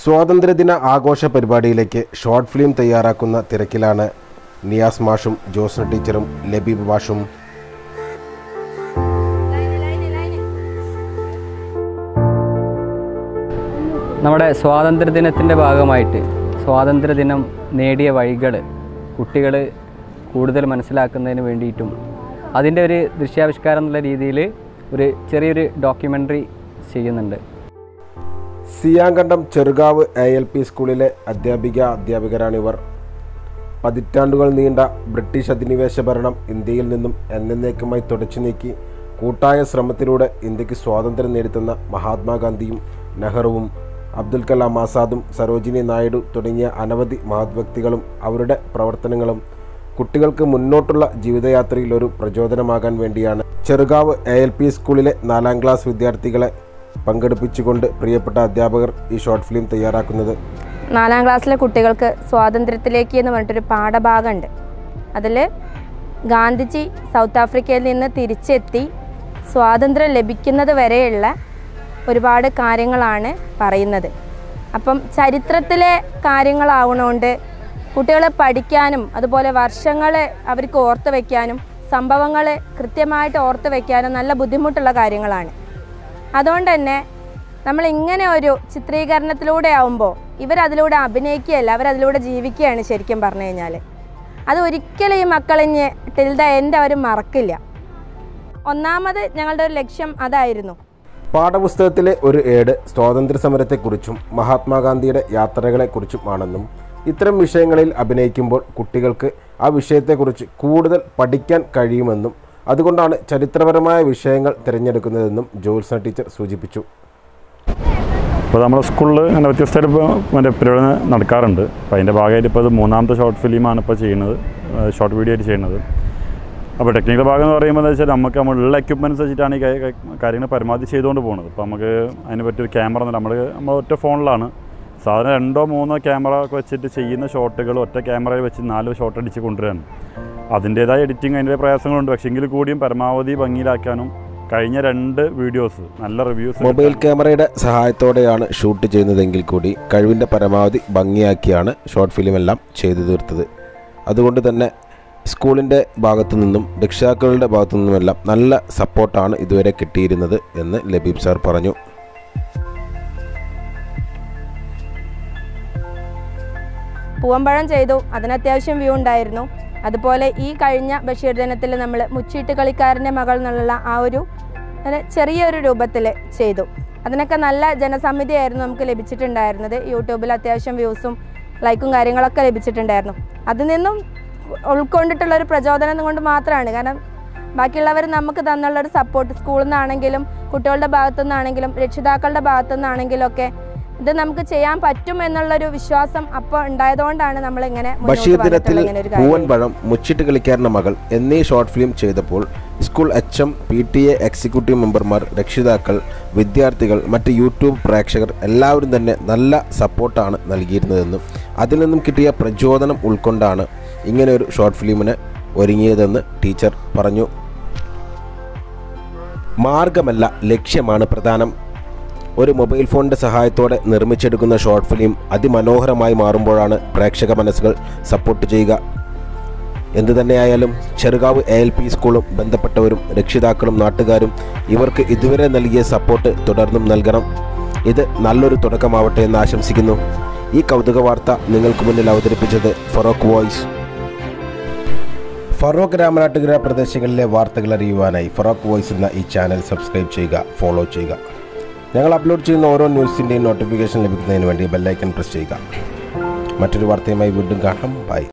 സ്വാതന്ത്ര്യദിന ആഘോഷ പരിപാടിയിലേക്ക് ഷോർട്ട് ഫിലിം തയ്യാറാക്കുന്ന തിരക്കിലാണ് നിയാസ് മാഷും ജോസ്ന ടീച്ചറും ലബീബ് മാഷും നമ്മുടെ സ്വാതന്ത്ര്യദിനത്തിൻ്റെ ഭാഗമായിട്ട് സ്വാതന്ത്ര്യദിനം നേടിയ വഴികൾ കുട്ടികൾ കൂടുതൽ മനസ്സിലാക്കുന്നതിന് വേണ്ടിയിട്ടും അതിൻ്റെ ഒരു ദൃശ്യാവിഷ്കാരം എന്നുള്ള രീതിയിൽ ഒരു ചെറിയൊരു ഡോക്യുമെൻ്ററി ചെയ്യുന്നുണ്ട് സിയാങ്കണ്ടം ചെറുകാവ് എ എൽ പി സ്കൂളിലെ അധ്യാപിക അധ്യാപകരാണിവർ പതിറ്റാണ്ടുകൾ നീണ്ട ബ്രിട്ടീഷ് അധിനിവേശ ഭരണം ഇന്ത്യയിൽ നിന്നും എന്നേക്കുമായി തുടച്ചു നീക്കി കൂട്ടായ ശ്രമത്തിലൂടെ ഇന്ത്യക്ക് സ്വാതന്ത്ര്യം നേടിത്തന്ന മഹാത്മാഗാന്ധിയും നെഹ്റുവും അബ്ദുൽ കലാം ആസാദും സരോജിനി നായിഡു തുടങ്ങിയ അനവധി മഹത് വ്യക്തികളും അവരുടെ പ്രവർത്തനങ്ങളും കുട്ടികൾക്ക് മുന്നോട്ടുള്ള ജീവിതയാത്രയിൽ ഒരു പ്രചോദനമാകാൻ വേണ്ടിയാണ് ചെറുകാവ് എ എൽ പി സ്കൂളിലെ നാലാം ക്ലാസ് വിദ്യാർത്ഥികളെ പങ്കെടുപ്പിച്ചുകൊണ്ട് പ്രിയപ്പെട്ട അധ്യാപകർ ഈ ഷോർട്ട് ഫിലിം തയ്യാറാക്കുന്നത് നാലാം ക്ലാസ്സിലെ കുട്ടികൾക്ക് സ്വാതന്ത്ര്യത്തിലേക്ക് എന്ന് പറഞ്ഞിട്ടൊരു പാഠഭാഗമുണ്ട് അതിൽ ഗാന്ധിജി സൗത്ത് ആഫ്രിക്കയിൽ നിന്ന് തിരിച്ചെത്തി സ്വാതന്ത്ര്യം ലഭിക്കുന്നത് വരെയുള്ള ഒരുപാട് കാര്യങ്ങളാണ് പറയുന്നത് അപ്പം ചരിത്രത്തിലെ കാര്യങ്ങളാവണോണ്ട് കുട്ടികൾ പഠിക്കാനും അതുപോലെ വർഷങ്ങൾ അവർക്ക് ഓർത്ത് വയ്ക്കാനും സംഭവങ്ങൾ കൃത്യമായിട്ട് ഓർത്ത് വയ്ക്കാനും നല്ല ബുദ്ധിമുട്ടുള്ള കാര്യങ്ങളാണ് അതുകൊണ്ട് തന്നെ നമ്മൾ ഇങ്ങനെ ഒരു ചിത്രീകരണത്തിലൂടെ ആവുമ്പോൾ ഇവരതിലൂടെ അഭിനയിക്കുകയല്ല അവരതിലൂടെ ജീവിക്കുകയാണ് ശരിക്കും പറഞ്ഞു കഴിഞ്ഞാൽ അത് ഒരിക്കലും ഈ മക്കളിഞ്ഞ് ടിൽ ദ എൻഡ് അവർ മറക്കില്ല ഒന്നാമത് ഞങ്ങളുടെ ഒരു ലക്ഷ്യം അതായിരുന്നു പാഠപുസ്തകത്തിലെ ഒരു ഏട് സ്വാതന്ത്ര്യ സമരത്തെക്കുറിച്ചും മഹാത്മാഗാന്ധിയുടെ യാത്രകളെക്കുറിച്ചും ആണെന്നും ഇത്തരം വിഷയങ്ങളിൽ അഭിനയിക്കുമ്പോൾ കുട്ടികൾക്ക് ആ വിഷയത്തെക്കുറിച്ച് കൂടുതൽ പഠിക്കാൻ കഴിയുമെന്നും അതുകൊണ്ടാണ് ചരിത്രപരമായ വിഷയങ്ങൾ തിരഞ്ഞെടുക്കുന്നതെന്നും ജോത്സന ടീച്ചർ സൂചിപ്പിച്ചു ഇപ്പോൾ നമ്മുടെ സ്കൂളിൽ അങ്ങനെ വ്യത്യസ്തമായിട്ട് ഇപ്പോൾ മറ്റേ പരിപാടി നടക്കാറുണ്ട് അപ്പോൾ അതിൻ്റെ ഭാഗമായിട്ട് ഇപ്പോൾ ഇത് മൂന്നാമത്തെ ഷോർട്ട് ഫിലിമാണ് ഇപ്പോൾ ചെയ്യുന്നത് ഷോർട്ട് വീഡിയോ ആയിട്ട് ചെയ്യുന്നത് അപ്പോൾ ടെക്നിക്കൽ ഭാഗം എന്ന് പറയുമ്പോൾ എന്താ വെച്ചാൽ നമുക്ക് നമ്മളുള്ള എക്യുപ്മെൻറ്റ്സ് വെച്ചിട്ടാണ് ഈ കാര്യ- കാര്യങ്ങൾ പരമാവധി ചെയ്തുകൊണ്ട് പോകുന്നത് ഇപ്പോൾ നമുക്ക് അതിന് പറ്റിയൊരു ക്യാമറ ഒന്നും നമ്മൾ നമ്മൾ ഒറ്റ ഫോണിലാണ് സാധാരണ രണ്ടോ മൂന്നോ ക്യാമറ ഒക്കെ വെച്ചിട്ട് ചെയ്യുന്ന ഷോട്ടുകൾ ഒറ്റ ക്യാമറയിൽ വെച്ച് നാല് ഷോട്ട് അടിച്ച് കൊണ്ടുവരാൻ അതിൻ്റേതായ എഡിറ്റിംഗ് അതിൻ്റെ പ്രയാസങ്ങളുണ്ട് പക്ഷേ എങ്കിൽ കൂടിയും പരമാവധി ഭംഗിയിലാക്കാനും കഴിഞ്ഞ രണ്ട് വീഡിയോസ് നല്ല റിവ്യൂസ് മൊബൈൽ ക്യാമറയുടെ സഹായത്തോടെയാണ് ഷൂട്ട് ചെയ്യുന്നതെങ്കിൽ കൂടി കഴിവിൻ്റെ പരമാവധി ഭംഗിയാക്കിയാണ് ഷോർട്ട് ഫിലിം എല്ലാം ചെയ്തു തീർത്തത് അതുകൊണ്ട് തന്നെ സ്കൂളിൻ്റെ ഭാഗത്തു നിന്നും രക്ഷിതാക്കളുടെ ഭാഗത്തു നിന്നുമെല്ലാം നല്ല സപ്പോർട്ടാണ് ഇതുവരെ കിട്ടിയിരുന്നത് എന്ന് ലബീബ് സാർ പറഞ്ഞു പൂവമ്പഴം ചെയ്തു അതിന് അത്യാവശ്യം വ്യൂ ഉണ്ടായിരുന്നു അതുപോലെ ഈ കഴിഞ്ഞ ബഷീർ ദിനത്തിൽ നമ്മൾ മുച്ചീട്ട് കളിക്കാരൻ്റെ മകൾ എന്നുള്ള ആ ഒരു ഒരു ചെറിയൊരു രൂപത്തിൽ ചെയ്തു അതിനൊക്കെ നല്ല ജനസമിതിയായിരുന്നു നമുക്ക് ലഭിച്ചിട്ടുണ്ടായിരുന്നത് യൂട്യൂബിൽ അത്യാവശ്യം വ്യൂസും ലൈക്കും കാര്യങ്ങളൊക്കെ ലഭിച്ചിട്ടുണ്ടായിരുന്നു അതിൽ നിന്നും ഉൾക്കൊണ്ടിട്ടുള്ള ഒരു പ്രചോദനം കൊണ്ട് മാത്രമാണ് കാരണം ബാക്കിയുള്ളവർ നമുക്ക് തന്നുള്ള ഒരു സപ്പോർട്ട് സ്കൂളിൽ നിന്നാണെങ്കിലും കുട്ടികളുടെ ഭാഗത്തു നിന്നാണെങ്കിലും രക്ഷിതാക്കളുടെ ഭാഗത്തു നിന്നാണെങ്കിലും ഒക്കെ ഇത് നമുക്ക് ചെയ്യാൻ പറ്റും എന്നുള്ളൊരു വിശ്വാസം അപ്പോൾ ഉണ്ടായതുകൊണ്ടാണ് നമ്മൾ ഇങ്ങനെ മുന്നോട്ട് ബഷീർ ദിനത്തിൽ വന്നിട്ടുള്ള ഇങ്ങനെ ഒരു കാര്യം പൂവൻ പഴം മുച്ചിട്ട് കളിക്കാരൻ്റെ മകൾ എന്നീ ഷോർട്ട് ഫിലിം ചെയ്തപ്പോൾ school H M P T A executive മെമ്പർമാർ രക്ഷിതാക്കൾ വിദ്യാർത്ഥികൾ മറ്റ് യൂട്യൂബ് പ്രേക്ഷകർ എല്ലാവരും തന്നെ നല്ല സപ്പോർട്ടാണ് നൽകിയിരുന്നതെന്നും അതിൽ നിന്നും കിട്ടിയ പ്രചോദനം ഉൾക്കൊണ്ടാണ് ഇങ്ങനെ ഒരു ഷോർട്ട് ഫിലിമിന് ഒരുങ്ങിയതെന്ന് ടീച്ചർ പറഞ്ഞു മാർഗമല്ല ലക്ഷ്യമാണ് പ്രധാനം ഒരു മൊബൈൽ ഫോണിൻ്റെ സഹായത്തോടെ നിർമ്മിച്ചെടുക്കുന്ന ഷോർട്ട് ഫിലിം അതിമനോഹരമായി മാറുമ്പോഴാണ് പ്രേക്ഷക മനസ്സുകൾ സപ്പോർട്ട് ചെയ്യുക എന്തു തന്നെയായാലും ചെറുകാവ് എ എൽ പി സ്കൂളും ബന്ധപ്പെട്ടവരും രക്ഷിതാക്കളും നാട്ടുകാരും ഇവർക്ക് ഇതുവരെ നൽകിയ സപ്പോർട്ട് തുടർന്നും നൽകണം ഇത് നല്ലൊരു തുടക്കമാവട്ടെ എന്ന് ആശംസിക്കുന്നു ഈ കൗതുക വാർത്ത നിങ്ങൾക്ക് മുന്നിൽ അവതരിപ്പിച്ചത് ഫറോക്ക് വോയിസ് ഫറോക്ക് രാമനാട്ടുകര പ്രദേശങ്ങളിലെ വാർത്തകൾ അറിയുവാനായി ഫറോക്ക് വോയിസ് എന്ന ഈ ചാനൽ സബ്സ്ക്രൈബ് ചെയ്യുക ഫോളോ ചെയ്യുക ഞങ്ങൾ അപ്ലോഡ് ചെയ്യുന്ന ഓരോ ന്യൂസിൻ്റെയും നോട്ടിഫിക്കേഷൻ ലഭിക്കുന്നതിന് വേണ്ടി ബെല്ലൈക്കൺ പ്രസ് ചെയ്യുക മറ്റൊരു വാർത്തയുമായി വീണ്ടും കാണാം ബൈ